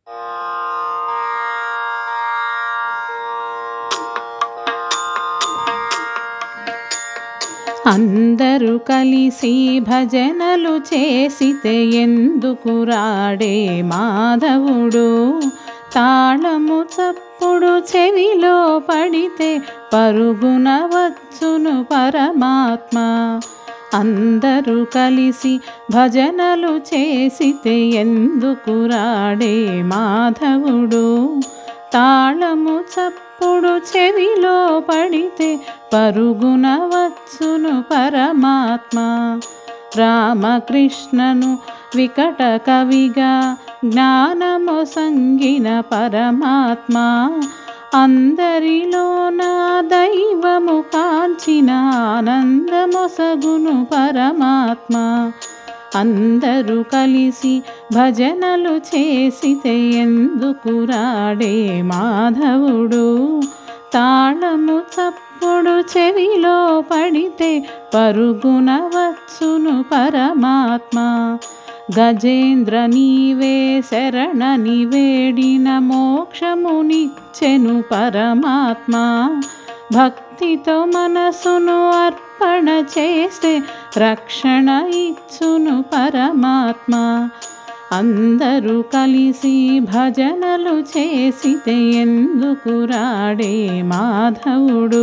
అందరూ కలిసి భజనలు చేసితే ఎందుకు రాడే మాధవుడు తాళము చప్పుడు చెవిలో పడితే పరుగున వచ్చును పరమాత్మ అందరూ కలిసి భజనలు చేసితే ఎందుకు రాడే మాధవుడు తాళము చప్పుడు చెవిలో పడితే పరుగున వచ్చును పరమాత్మ రామకృష్ణను వికట కవిగా జ్ఞానము సంగిన పరమాత్మ అందరిలో నా దైవము కాంచిన ఆనందమొసగును పరమాత్మ అందరూ కలిసి భజనలు చేసితే ఎందుకు రాడే మాధవుడు తాళము చప్పుడు చెవిలో పడితే పరుగున వచ్చును పరమాత్మ గజేంద్ర నీవే శరణని వేడిన మోక్షమునిచ్చెను పరమాత్మ భక్తితో మనసును అర్పణ చేస్తే రక్షణ ఇచ్చును పరమాత్మ అందరూ కలిసి భజనలు చేసితే ఎందుకు రాడే మాధవుడు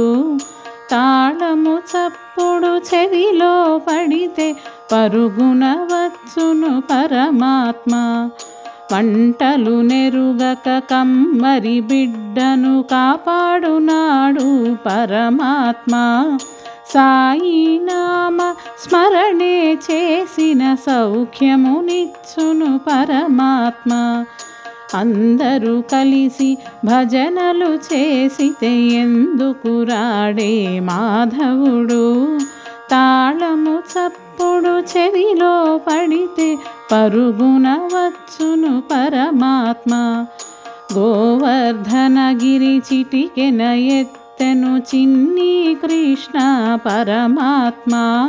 తాళము చప్పుడు చెవిలో పడితే పరుగున వచ్చును పరమాత్మ వంటలు నెరుగక కమ్మరి బిడ్డను కాపాడునాడు పరమాత్మ సాయి నామ స్మరణే చేసిన సౌఖ్యమునిచ్చును పరమాత్మ అందరూ కలిసి భజనలు చేసితే ఎందుకు రాడే మాధవుడు తాళము చప్పుడు చెవిలో పడితే పరుగున వచ్చును పరమాత్మ గోవర్ధనగిరి చిటికెన ఎత్తెను చిన్ని కృష్ణ పరమాత్మ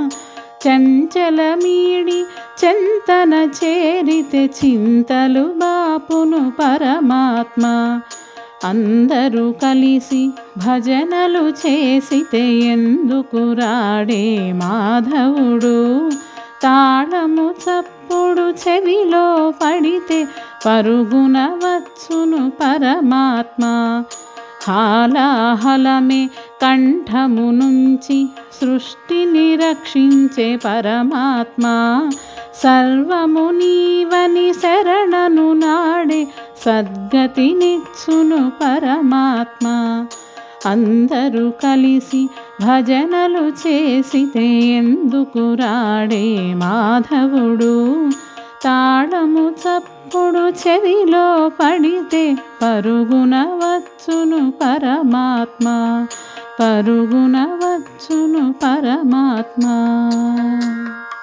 చంచలమీడి చెంతన చేరితే చింతలు బాపును పరమాత్మ అందరూ కలిసి భజనలు చేసితే ఎందుకు రాడే మాధవుడు తాళము చప్పుడు చెవిలో పడితే పరుగున వచ్చును పరమాత్మ హాలాహలమే కంఠము నుంచి సృష్టిని రక్షించే పరమాత్మ సర్వము నీవని శరణను నాడే సద్గతినిచ్చును పరమాత్మ అందరూ కలిసి భజనలు చేసితే ఎందుకు రాడే మాధవుడు తాళము చప్పుడు చెవిలో పడితే పరుగున వచ్చును పరమాత్మ పరుగున వచ్చును పరమాత్మ